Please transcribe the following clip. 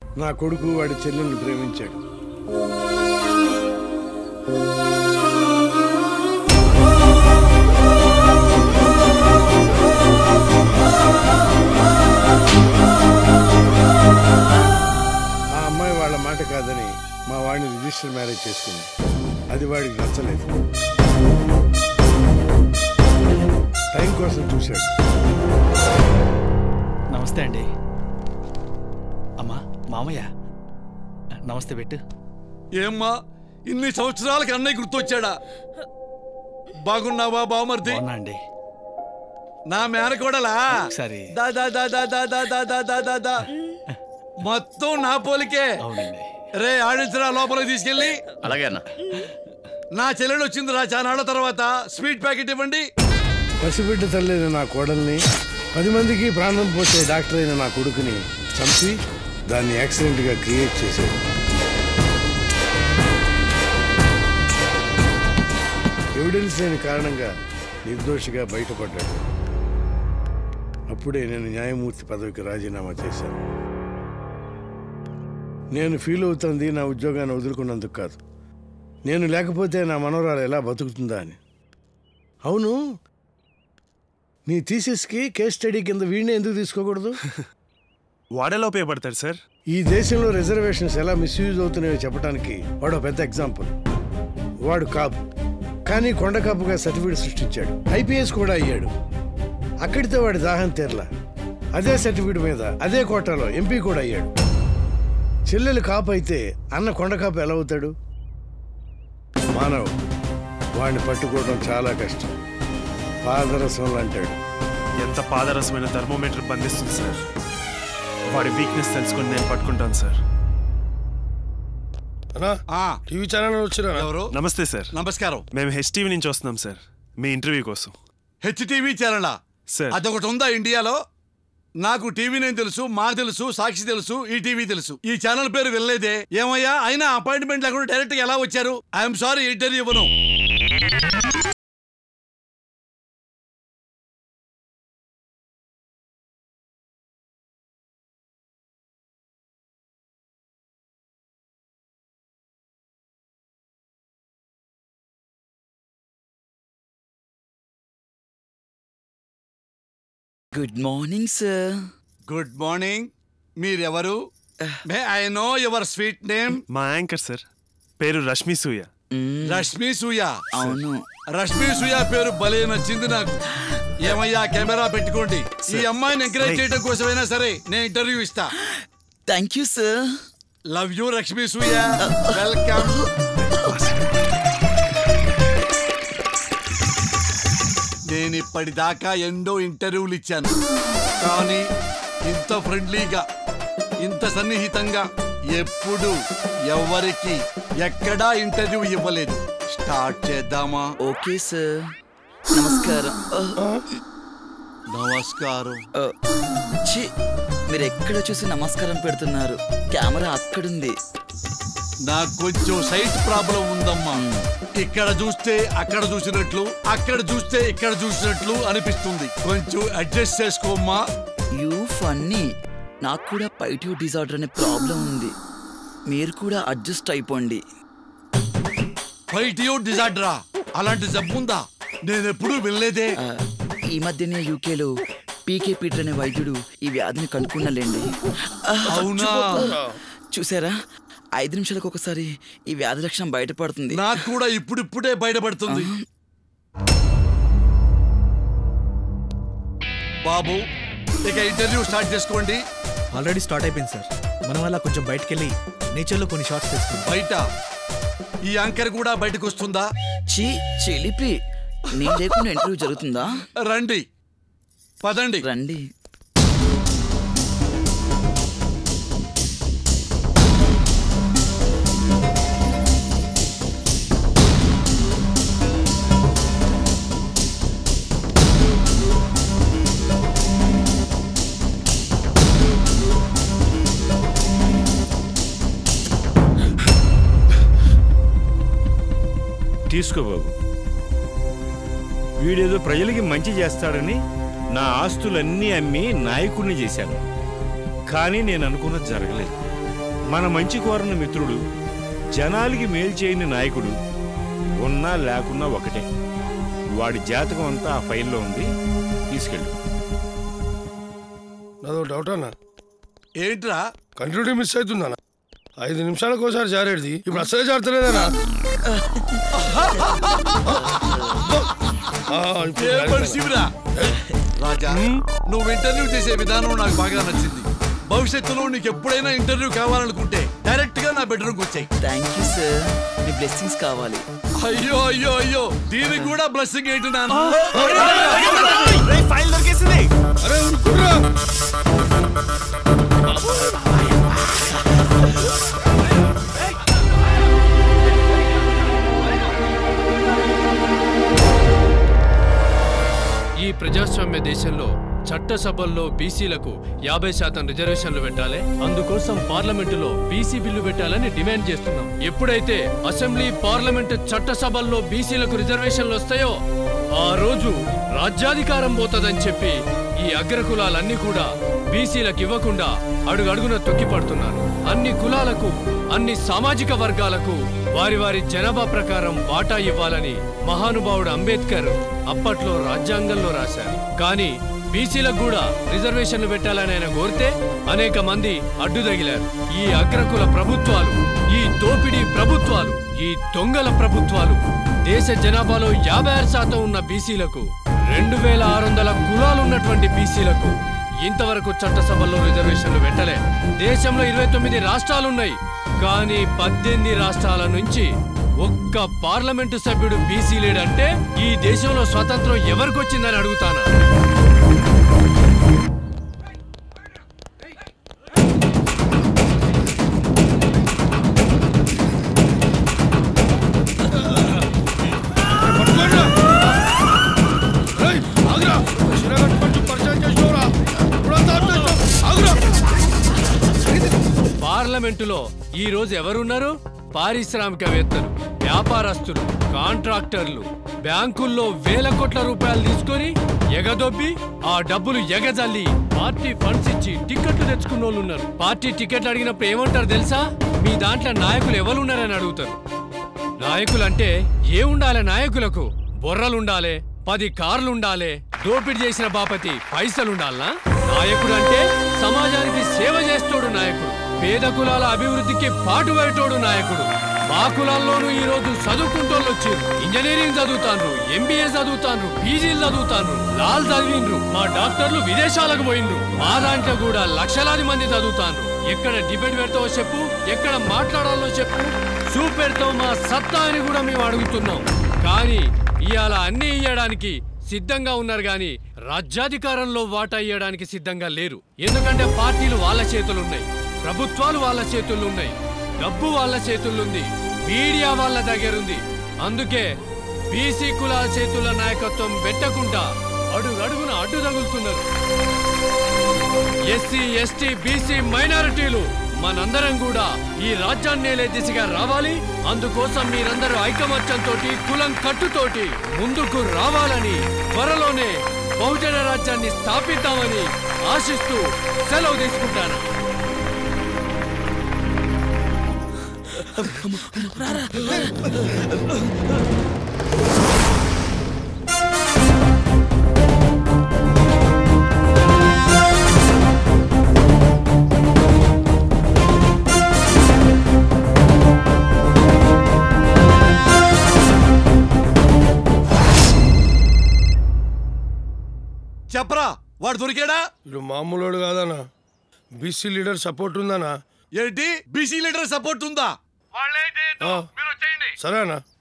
నా కొడుకు వాడి చెల్లెల్ని ప్రేమించాడు ఆ అమ్మాయి వాళ్ళ మాట కాదని మా వాడిని రిజిస్టర్ మ్యారేజ్ చేసుకుంది అది వాడికి నచ్చలేదు టైం కోసం చూశాడు నమస్తే అండి అమ్మా మామయ్య నమస్తే పెట్టు ఏమ్మా ఇన్ని సంవత్సరాలకి అన్నయ్య గుర్తొచ్చాడా బాగున్నావా బావమర్ది బాగున్నా అండి నా మేనకోడలా ఒకసారి దా దా దా దా దా దా దా దా దా దా దా మొత్తం నా పోలికే అవునండి రే ఆడించరా లోపలికి తీసుకెళ్ళి అలాగే అన్న నా చెల్లెలు వచ్చింది రా చానాళ్ళ తర్వాత స్వీట్ ప్యాకెట్ ఇవ్వండి పసిబిడ్డ తల్లైన నా కోడల్ని పది మందికి ప్రాణం పోసే డాక్టర్ అయిన నా కొడుకుని చంపి దాన్ని యాక్సిడెంట్గా క్రియేట్ చేశాడు ఎవిడెన్స్ లేని కారణంగా నిర్దోషిగా బయటపడ్డాడు అప్పుడే నేను న్యాయమూర్తి పదవికి రాజీనామా చేశాను నేను ఫీల్ అవుతుంది నా ఉద్యోగాన్ని వదులుకున్నందుకు కాదు నేను లేకపోతే నా మనవరాలు ఎలా బతుకుతుందా అని అవును నీ థీసిస్కి కేస్ స్టడీ కింద వీడిని ఎందుకు తీసుకోకూడదు వాడేలా ఉపయోగపడతాడు సార్ ఈ దేశంలో రిజర్వేషన్స్ ఎలా మిస్యూజ్ అవుతున్నాయో చెప్పడానికి వాడు ఒక పెద్ద ఎగ్జాంపుల్ వాడు కాపు కానీ కొండ కాపుగా సర్టిఫికేట్ సృష్టించాడు ఐపీఎస్ కూడా అయ్యాడు అక్కడితో వాడి దాహం తీరలా అదే సర్టిఫికేట్ మీద అదే కోటాలో ఎంపీ కూడా అయ్యాడు చెల్లెలు కాపు అయితే అన్న కొండ కాపు ఎలా అవుతాడు మానవ్ వాడిని పట్టుకోవడం చాలా కష్టం పాదరసం అంటాడు ఎంత పాదరసమైన థర్మోమీటర్ బంధిస్తుంది సార్ వాడి వీక్నెస్ తెలుసుకొని నేను పట్టుకుంటాను సార్ ఆ, టీవీ ఛానల్ వచ్చిరా ఎవరు నమస్తే సార్ నమస్కారం మేము హెచ్టీవీ నుంచి వస్తున్నాం సార్ మీ ఇంటర్వ్యూ కోసం హెచ్టీవీ ఛానలా సార్ అదొకటి ఉందా ఇండియాలో నాకు టీవీ నేను తెలుసు మా తెలుసు సాక్షి తెలుసు ఈ టీవీ తెలుసు ఈ ఛానల్ పేరు వెళ్ళలేదే ఏమయ్యా అయినా అపాయింట్మెంట్ లేకుండా డైరెక్ట్ గా ఎలా వచ్చారు ఐఎమ్ సారీ ఇంటర్వ్యూ ఇవ్వను good morning sir good morning మీరెవరు may I know your sweet name మా యాంకర్ సార్ పేరు రష్మి సూయ రష్మి సూయ అవును రష్మి సూయ పేరు భలే నచ్చింది నాకు ఏమయ్యా కెమెరా పెట్టుకోండి ఈ అమ్మాయిని ఎంకరేజ్ చేయడం కోసమైనా సరే నేను ఇంటర్వ్యూ ఇస్తా thank you sir love you Lakshmi సూయ వెల్కమ్ నేను ఇప్పటిదాకా ఎన్నో ఇంటర్వ్యూలు ఇచ్చాను కానీ ఇంత ఫ్రెండ్లీగా ఇంత సన్నిహితంగా ఎప్పుడు ఎవరికి ఎక్కడా ఇంటర్వ్యూ ఇవ్వలేదు స్టార్ట్ చేద్దామా ఓకే సార్ నమస్కారం నమస్కారం ఆ, ఛీ మీరు ఎక్కడ చూసి నమస్కారం పెడుతున్నారు కెమెరా అక్కడుంది నాకు కొంచెం సైట్ ప్రాబ్లం ఉందమ్మా ఇక్కడ చూస్తే అక్కడ చూసినట్లు అక్కడ చూస్తే ఇక్కడ చూసినట్లు అనిపిస్తుంది కొంచెం అడ్జస్ట్ చేసుకోమ్మా యూ ఫన్నీ నాకు కూడా పైట్యూ డిజార్డర్ అనే ప్రాబ్లం ఉంది మీరు కూడా అడ్జస్ట్ అయిపోండి ఫైటియో డిజార్డరా అలాంటి జబ్బు ఉందా నేను ఎప్పుడూ వెళ్ళలేదే ఆ, ఈ మధ్యనే యూకేలో పీకే పీటర్ అనే వైద్యుడు ఈ వ్యాధిని కనుక్కున్నాలేండి ఆ, అవునా? చూసారా ఐదు నిమిషాలకు ఒకసారి ఈ వ్యాధి లక్షణం బయటపడుతుంది నాకు కూడా ఇప్పుడిప్పుడే బయటపడుతుంది బాబు ఇక ఇంటర్వ్యూ స్టార్ట్ చేసుకోండి ఆల్రెడీ స్టార్ట్ అయిపోయింది సార్ మనం అలా కొంచెం బయటకు వెళ్ళి నేచర్లో కొన్ని షార్ట్స్ తీసుకుందాం బయట ఈ యాంకర్ కూడా బయటకు వస్తుందా చీ చెలిపి నీ లేకుండా ఇంటర్వ్యూ జరుగుతుందా రండి పదండి రండి తీసుకో బాబు వీడేదో ప్రజలకి మంచి చేస్తాడని నా ఆస్తులన్నీ అమ్మి నాయకుడిని చేశాను కానీ నేను అనుకున్నది జరగలేదు మన మంచి కోరని మిత్రుడు జనాలకి మేలు చేయని నాయకుడు ఉన్నా లేకున్నా ఒకటే వాడి జాతకం అంతా ఆ ఫైల్లో ఉంది తీసుకెళ్ళు నాదో డౌట్ అన్న ఏంట్రా కంటిన్యూటీ మిస్ అవుతుందన్న ఐదు నిమిషాలకు ఒకసారి జారేది ఇప్పుడు అసలే జారుతలేదన్నా ఆ, ఇప్పుడు ఏ జారిందన్న. మనిషివిరా రాజా నువ్వు ఇంటర్వ్యూ చేసే విధానం నాకు బాగా నచ్చింది భవిష్యత్తులో నీకు ఎప్పుడైనా ఇంటర్వ్యూ కావాలనుకుంటే డైరెక్ట్ గా నా బెడ్రూమ్కి వచ్చాయి థ్యాంక్ యూ సార్ మీ బ్లెస్సింగ్స్ కావాలి అయ్యో అయ్యో అయ్యో దీనికి కూడా బ్లెస్సింగ్ ఏంటి నాన్న ఫైల్ దొరికేసింది అరే ఉరుకుర్రా. ఈ ప్రజాస్వామ్య దేశంలో చట్టసభల్లో బీసీలకు యాభై శాతం రిజర్వేషన్లు పెట్టాలి అందుకోసం పార్లమెంటులో బీసీ బిల్లు పెట్టాలని డిమాండ్ చేస్తున్నాం ఎప్పుడైతే అసెంబ్లీ పార్లమెంటు చట్టసభల్లో బీసీలకు రిజర్వేషన్లు వస్తాయో ఆ రోజు రాజ్యాధికారం పోతుందని చెప్పి ఈ అగ్రకులాలన్నీ కూడా బీసీలకు ఇవ్వకుండా అడుగడుగున తొక్కిపడుతున్నారు అన్ని కులాలకు అన్ని సామాజిక వర్గాలకు వారి వారి జనాభా ప్రకారం వాటా ఇవ్వాలని మహానుభావుడు అంబేద్కర్ అప్పట్లో రాజ్యాంగంలో రాశారు కానీ బీసీలకు కూడా రిజర్వేషన్లు పెట్టాలని ఆయన కోరితే అనేక మంది అడ్డు తగిలారు ఈ అగ్రకుల ప్రభుత్వాలు ఈ దోపిడీ ప్రభుత్వాలు ఈ దొంగల ప్రభుత్వాలు దేశ జనాభాలో యాభై ఆరు శాతం ఉన్న బీసీలకు రెండు వేల ఆరు వందల కులాలు ఉన్నటువంటి బీసీలకు ఇంతవరకు చట్టసభల్లో రిజర్వేషన్లు పెట్టలే దేశంలో ఇరవై తొమ్మిది రాష్ట్రాలున్నాయి కానీ పద్దెనిమిది రాష్ట్రాల నుంచి ఒక్క పార్లమెంటు సభ్యుడు బీసీ లేడంటే ఈ దేశంలో స్వతంత్రం ఎవరికి వచ్చిందని అడుగుతానా పట్టుకోండిరా. రేయ్, ఆగురా. చిరగట్టు పట్టు పరిచయం చేసినవురా. ఇప్పుడంతా అర్థం చేసావు. ఆగురా. పార్లమెంటులో ఈ రోజు ఎవరున్నారు పారిశ్రామికవేత్తలు వ్యాపారస్తులు కాంట్రాక్టర్లు బ్యాంకుల్లో వేల కోట్ల రూపాయలు తీసుకొని ఎగదొబ్బి ఆ డబ్బులు ఎగజల్లి పార్టీ ఫండ్స్ ఇచ్చి టికెట్లు తెచ్చుకున్న వాళ్ళు ఉన్నారు పార్టీ టికెట్లు అడిగినప్పుడు ఏమంటారు తెలుసా మీ దాంట్లో నాయకులు ఎవరున్నారని అడుగుతారు నాయకులంటే ఏ ఉండాలి నాయకులకు బొర్రలుండాలే పది కార్లుండాలే దోపిడీ చేసిన బాపతి పైసలుండాలనా నాయకుడు అంటే సమాజానికి సేవ చేస్తోడు నాయకుడు పేద కులాల అభివృద్ధికి పాటుపడేటోడు నాయకుడు మా కులాల్లోనూ ఈ రోజు చదువుకుంటోళ్ళు వచ్చారు ఇంజనీరింగ్ చదువుతాండ్రు ఎంబీఏ చదువుతాండ్రు పీజీలు చదువుతాండ్రు లాల్ చదివిండ్రు మా డాక్టర్లు విదేశాలకు పోయిండ్రు మా దాంట్లో కూడా లక్షలాది మంది చదువుతాండ్రు ఎక్కడ డిబేట్ పెడతావో చెప్పు ఎక్కడ మాట్లాడాలో చెప్పు చూపెడతావు మా సత్తా అని కూడా మేము అడుగుతున్నాం కానీ ఇవాళ అన్ని ఇయ్యడానికి సిద్ధంగా ఉన్నారు గాని రాజ్యాధికారంలో వాటా ఇయ్యడానికి సిద్ధంగా లేరు ఎందుకంటే పార్టీలు వాళ్ళ చేతులున్నాయి ప్రభుత్వాలు వాళ్ళ చేతుల్లున్నాయి డబ్బు వాళ్ళ చేతుల్లుంది మీడియా వాళ్ళ దగ్గరుంది అందుకే బీసీ కులాల చేతుల నాయకత్వం పెట్టకుండా అడుగడుగున అడ్డు తగులుతున్నారు ఎస్సీ ఎస్టీ బీసీ మైనారిటీలు మనందరం కూడా ఈ రాజ్యాన్నేలే దిశగా రావాలి అందుకోసం మీరందరూ ఐకమత్యంతో కులం కట్టుతోటి ముందుకు రావాలని త్వరలోనే బహుజన రాజ్యాన్ని స్థాపిద్దామని ఆశిస్తూ సెలవు తీసుకుంటాను చెప్పరా వాడు దొరికాడా వీడు మామూలోడు కాదన్నా బీసీ లీడర్ సపోర్ట్ ఉందన్నా ఏంటి బీసీ లీడర్ సపోర్ట్ ఉందా ఆ, సరే అన్నా